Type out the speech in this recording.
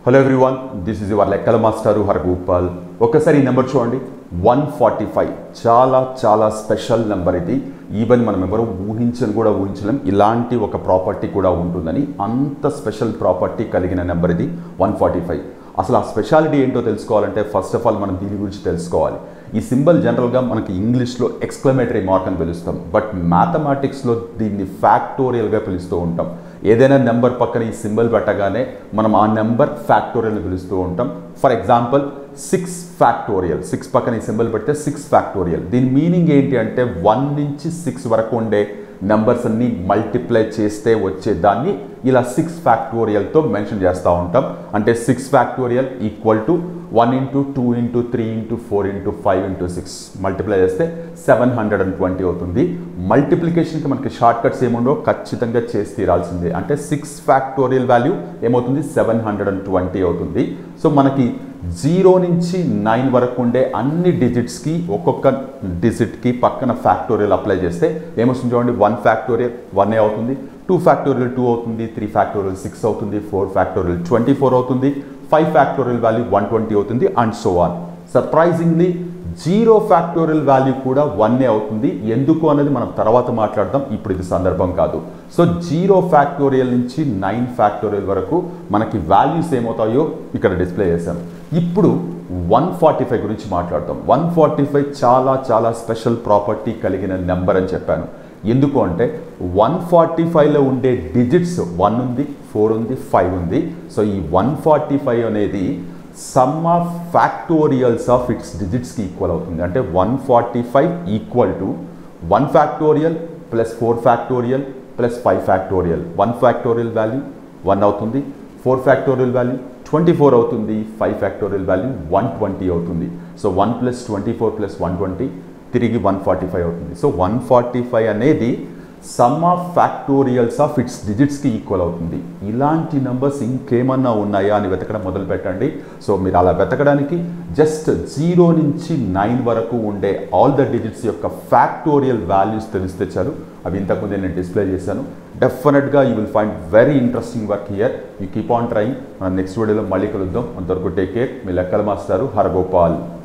hello everyone this is your లెక్కల మాస్టారు హరగోపాల్ ఒకసారి ఈ నెంబర్ చూడండి వన్ ఫార్టీ ఫైవ్ చాలా చాలా స్పెషల్ నెంబర్ ఇది ఈవెన్ మనం ఎవరు ఊహించని కూడా ఊహించలేం ఇలాంటి ఒక ప్రాపర్టీ కూడా ఉంటుందని అంత స్పెషల్ ప్రాపర్టీ కలిగిన నెంబర్ ఇది వన్ ఫార్టీ ఫైవ్ అసలు ఆ స్పెషాలిటీ ఏంటో తెలుసుకోవాలంటే ఫస్ట్ ఆఫ్ ఆల్ మనం దీని గురించి తెలుసుకోవాలి ఈ సింబల్ జనరల్గా మనకి ఇంగ్లీష్లో ఎక్స్క్లమేటరీ మార్క్ అని పిలుస్తాం బట్ మ్యాథమెటిక్స్లో దీన్ని ఫ్యాక్టోరియల్గా పిలుస్తూ ఉంటాం ఏదైనా నెంబర్ పక్కన ఈ సింబల్ పెట్టగానే మనం ఆ నెంబర్ ఫ్యాక్టోరియల్ని పిలుస్తూ ఉంటాం for example six factorial six పక్కన ఈ సింబల్ పెడితే సిక్స్ ఫ్యాక్టోరియల్ దీని మీనింగ్ ఏంటి అంటే వన్ నుంచి సిక్స్ వరకు ఉండే నెంబర్స్ అన్ని మల్టిప్లై చేస్తే వచ్చే దాన్ని ఇలా సిక్స్ ఫ్యాక్టోరియల్తో మెన్షన్ చేస్తూ ఉంటాం అంటే six factorial equal to one into two into three into four into five into six multiply చేస్తే సెవెన్ హండ్రెడ్ అండ్ ట్వంటీ అవుతుంది మల్టిప్లికేషన్కి మనకి షార్ట్ కట్స్ ఏముండో ఖచ్చితంగా చేసి తీరాల్సిందే అంటే సిక్స్ ఫ్యాక్టోరియల్ వాల్యూ ఏమవుతుంది సెవెన్ హండ్రెడ్ అండ్ ట్వంటీ అవుతుంది సో మనకి జీరో నుంచి నైన్ వరకు ఉండే అన్ని డిజిట్స్కి ఒక్కొక్క డిజిట్కి పక్కన ఫ్యాక్టోరియల్ అప్లై చేస్తే ఏమొస్తుంది చూడండి వన్ ఫ్యాక్టోరియల్ వన్ అవుతుంది టూ ఫ్యాక్టోరియల్ టూ అవుతుంది త్రీ ఫ్యాక్టోరియల్ సిక్స్ అవుతుంది ఫోర్ ఫ్యాక్టోరియల్ ట్వంటీ ఫోర్ అవుతుంది five factorial value one twenty అవుతుంది and so on surprisingly zero factorial value కూడా వన్నే అవుతుంది ఎందుకు అనేది మనం తర్వాత మాట్లాడదాం ఇప్పుడు ఇది సందర్భం కాదు సో జీరో ఫ్యాక్టోరియల్ నుంచి నైన్ ఫ్యాక్టోరియల్ వరకు మనకి వాల్యూస్ ఏమవుతాయో ఇక్కడ డిస్ప్లే చేశాను ఇప్పుడు వన్ ఫార్టీ ఫైవ్ గురించి మాట్లాడతాం వన్ ఫార్టీ ఫైవ్ చాలా చాలా స్పెషల్ ప్రాపర్టీ కలిగిన నెంబర్ అని చెప్పాను ఎందుకు అంటే వన్ ఫార్టీ ఫైవ్లో ఉండే డిజిట్స్ వన్ ఉంది ఫోర్ ఉంది ఫైవ్ ఉంది సో ఈ వన్ ఫార్టీ ఫైవ్ అనేది sum of factorials of its డిజిట్స్కి ఈక్వల్ అవుతుంది అంటే one forty five equal to one factorial plus four factorial plus five factorial one factorial value one అవుతుంది four factorial value twenty four అవుతుంది five factorial value one twenty అవుతుంది so one plus twenty four plus one twenty తిరిగి one forty five అవుతుంది so one forty five అనేది sum of factorials of its డిజిట్స్కి equal అవుతుంది ఇలాంటి numbers ఇంకేమన్నా ఉన్నాయా అని వెతకడం మొదలు పెట్టండి సో మీరు అలా వెతకడానికి జస్ట్ జీరో నుంచి నైన్ వరకు ఉండే ఆల్ ద డిజిట్స్ యొక్క ఫ్యాక్టోరియల్ వాల్యూస్ తెలిస్తే చాలు అవి ఇంతకుముందే నేను డిస్ప్లే చేశాను డెఫినెట్గా you will find very interesting work here you keep on trying మనం నెక్స్ట్ వీడియోలో మళ్ళీ కలుద్దాం అంతవరకు టేక్ కేర్ మీ లెక్కల మాస్టారు హరగోపాల్